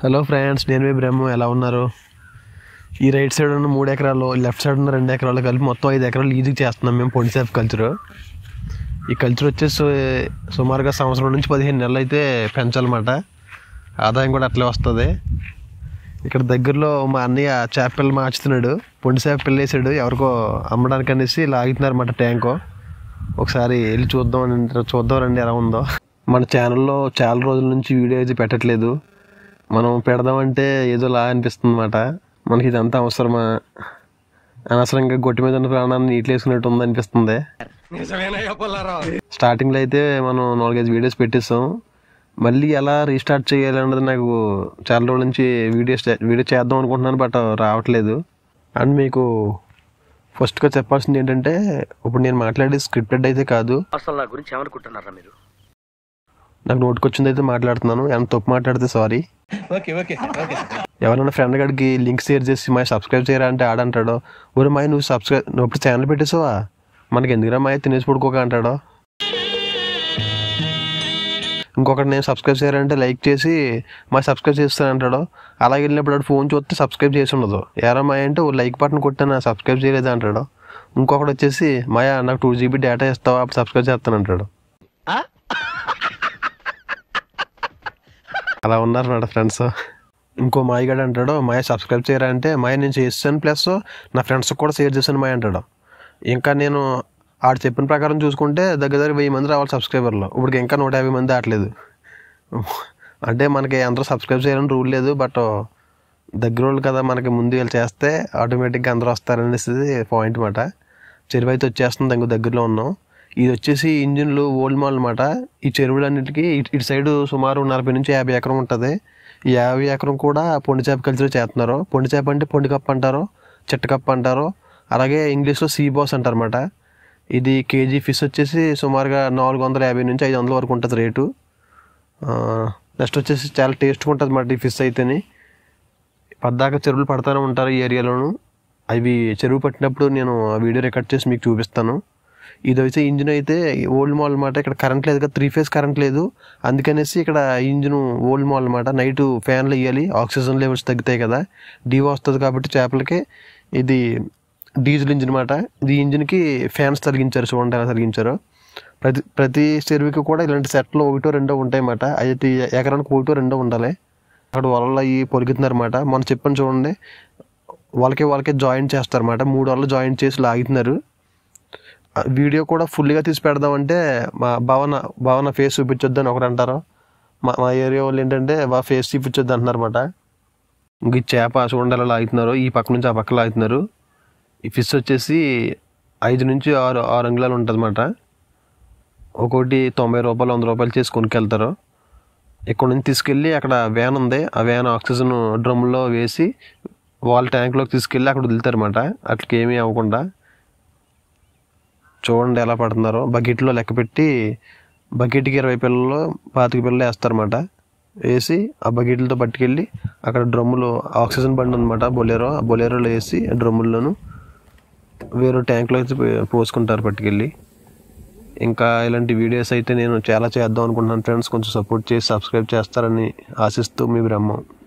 hello friends నేను మీ బ్రహ్మ ఎలా ఉన్నారు ఈ రైట్ సైడ్ ఉన్న మూడు ఎకరాలు లెఫ్ట్ సైడ్ ఉన్న రెండు ఎకరాలు కలిపి మొత్తం ఐదు ఎకరాలు ఈజీగా చేస్తున్నాం మేము పొడిసేఫ్ కల్చర్ ఈ కల్చర్ వచ్చేసి సుమారుగా సంవత్సరం నుంచి పదిహేను నెలలు అయితే పెంచాలన్నమాట ఆదాయం కూడా అట్లే వస్తుంది ఇక్కడ దగ్గరలో మా అన్నయ్య చేప పిల్ల మార్చుతున్నాడు పొండి చేప పిల్ల వేసాడు ఎవరికో అమ్మడానికి అనేసి లాగుతున్నారన్నమాట ట్యాంకు ఒకసారి వెళ్ళి చూద్దాం అని చూద్దాం రండి ఎలా ఉందో మన ఛానల్లో చాలా రోజుల నుంచి వీడియో అయితే పెట్టట్లేదు మనం పెడదామంటే ఏదోలా అనిపిస్తుంది అనమాట మనకి ఇదంతా అవసరమా అనవసరంగా గొట్టి మీద ఉన్న ప్రాణాన్ని నీటిలో వేసుకున్నట్టు ఉంది అనిపిస్తుంది స్టార్టింగ్లో అయితే మనం నాలుగైదు వీడియోస్ పెట్టేస్తాం మళ్ళీ ఎలా రీస్టార్ట్ చేయాలి అన్నది నాకు చాలా రోజుల నుంచి వీడియోస్ వీడియో చేద్దాం అనుకుంటున్నాను బట్ రావట్లేదు అండ్ మీకు ఫస్ట్గా చెప్పాల్సింది ఏంటంటే ఇప్పుడు నేను మాట్లాడే స్క్రిప్టెడ్ అయితే కాదు అసలు నా గురించి ఏమనుకుంటున్నారా మీరు నాకు నోటికొచ్చింది అయితే మాట్లాడుతున్నాను ఏమైనా తప్పు మాట్లాడితే సారీ ఎవరైనా ఫ్రెండ్ గడికి లింక్ షేర్ చేసి మా సబ్స్క్రైబ్ చేయరా అంటే ఆడంటాడో ఊరు మాయ నువ్వు సబ్స్క్రైబ్ నువ్వు ఇప్పుడు ఛానల్ పెట్టేసావా మనకి ఎందుకురా మాయ తినేసి పడుకోక అంటాడో ఇంకొకటి నేను సబ్స్క్రైబ్ చేయాలంటే లైక్ చేసి మా సబ్స్క్రైబ్ చేస్తాను అంటాడు అలాగే వెళ్ళినప్పుడు వాడు ఫోన్ చూస్తే సబ్స్క్రైబ్ చేసి ఉండదు ఎరా మాయ అంటే ఓ లైక్ బటన్ కొట్టాను సబ్స్క్రైబ్ చేయలేదు అంటాడు ఇంకొకటి వచ్చేసి మాయా నాకు టూ జీబీ డేటా ఇస్తావా అప్పుడు సబ్స్క్రైబ్ చేస్తాను అంటాడు అలా ఉన్నారు నా ఫ్రెండ్స్ ఇంకో మాయగాడు అంటాడు మాయ సబ్స్క్రైబ్ చేయరా అంటే మాయ నేను చేస్తాను ప్లస్ నా ఫ్రెండ్స్కి కూడా షేర్ చేశాను మాయ అంటాడు ఇంకా నేను ఆడు చెప్పిన ప్రకారం చూసుకుంటే దగ్గర దగ్గర వెయ్యి మంది రావాలి సబ్స్క్రైబర్లు ఇప్పుడు ఇంకా నూట యాభై మంది దాటలేదు అంటే మనకి అందరూ సబ్స్క్రైబ్ చేయాలని రూల్ లేదు బట్ దగ్గర వాళ్ళు కదా మనకి ముందు వీళ్ళు చేస్తే ఆటోమేటిక్గా అందరూ వస్తారనేసి పాయింట్ మాట చెరువు అయితే వచ్చేస్తుంది దగ్గర దగ్గరలో ఉన్నాం ఇది వచ్చేసి ఇంజిన్లు ఓల్డ్ మాల్ అనమాట ఈ చెరువులన్నిటికీ ఇటు ఇటు సైడ్ సుమారు నలభై నుంచి యాభై ఎకరం ఉంటుంది ఈ యాభై ఎకరం కూడా పొండి చేప కల్చర్ చేస్తున్నారు పొండి చేప అంటే పొండి కప్పు అంటారు చెట్టు కప్పు అంటారు అలాగే ఇంగ్లీష్లో సీ బాస్ అంటారన్నమాట ఇది కేజీ ఫిష్ వచ్చేసి సుమారుగా నాలుగు వందల యాభై నుంచి ఐదు వందల వరకు ఉంటుంది రేటు నెక్స్ట్ వచ్చేసి చాలా టేస్ట్గా ఉంటుంది అన్నమాట ఈ ఫిష్ అయితేని పద్దాక చెరువులు పడతానే ఉంటారు ఈ ఏరియాలోను అవి చెరువు పట్టినప్పుడు నేను ఆ వీడియో రికార్డ్ చేసి మీకు చూపిస్తాను ఇది అయితే ఇంజిన్ అయితే ఓల్డ్ మాల్ అనమాట ఇక్కడ కరెంట్ లేదు కదా త్రీ ఫేస్ కరెంట్ లేదు అందుకనేసి ఇక్కడ ఇంజిన్ ఓల్డ్ మాల్ అనమాట నైట్ ఫ్యాన్లు వేయాలి ఆక్సిజన్ లెవెల్స్ తగ్గుతాయి కదా డీవో వస్తుంది కాబట్టి చేపలకి ఇది డీజిల్ ఇంజిన్ అనమాట ఈ ఇంజిన్కి ఫ్యాన్స్ తొలగించారు చూడండి ఎలా తొలగించారు ప్రతి ప్రతి చెరువుకి కూడా ఇలాంటి సెట్లు ఒకటో రెండో ఉంటాయి అన్నమాట అయితే ఎకరానికి ఒకటో రెండో ఉండాలి అక్కడ వలలు అవి పొలుగుతున్నారన్నమాట మనం చెప్పని చూడండి వాళ్ళకి వాళ్ళకి జాయింట్ చేస్తారన్నమాట మూడు వాళ్ళు జాయింట్ చేసి లాగుతున్నారు ఆ వీడియో కూడా ఫుల్గా తీసి పెడదామంటే మా భవన భవన ఫేస్ చూపించొద్దు అని ఒకరు అంటారు మా మా ఏరియా వాళ్ళు ఏంటంటే మా ఫేస్ చూపించొద్దు అంటున్నారు అనమాట ఇంక ఈ చేప చూడండి ఎలా లాగుతున్నారు ఈ పక్క నుంచి ఆ పక్క లాగుతున్నారు ఈ ఫిష్ వచ్చేసి ఐదు నుంచి ఆరు ఆరు అంగుళాలు ఉంటుంది అన్నమాట ఒక్కొక్కటి తొంభై రూపాయలు వంద రూపాయలు చేసి కొనుక్కెళ్తారు ఇక్కడ నుంచి తీసుకెళ్ళి అక్కడ వ్యాన్ ఉంది ఆ వ్యాన్ ఆక్సిజన్ డ్రమ్లో వేసి వాళ్ళ ట్యాంక్లోకి తీసుకెళ్ళి అక్కడ వదులుతారన్నమాట అట్లకి ఏమీ అవ్వకుండా చూడండి ఎలా పడుతున్నారో బకెట్లో లెక్క పెట్టి బకెట్కి ఇరవై పిల్లలు పాతిక పిల్లలు వేస్తారన్నమాట వేసి ఆ బకెట్లతో పట్టుకెళ్ళి అక్కడ డ్రమ్ములు ఆక్సిజన్ బండి ఉందన్నమాట బొలేరో ఆ బొలేరోలో వేసి ఆ డ్రమ్ముల్లోను వేరే ట్యాంక్లో అయితే పోసుకుంటారు పట్టుకెళ్ళి ఇంకా ఇలాంటి వీడియోస్ అయితే నేను చాలా చేద్దాం అనుకుంటున్నాను ఫ్రెండ్స్ కొంచెం సపోర్ట్ చేసి సబ్స్క్రైబ్ చేస్తారని ఆశిస్తూ మీ బ్రహ్మం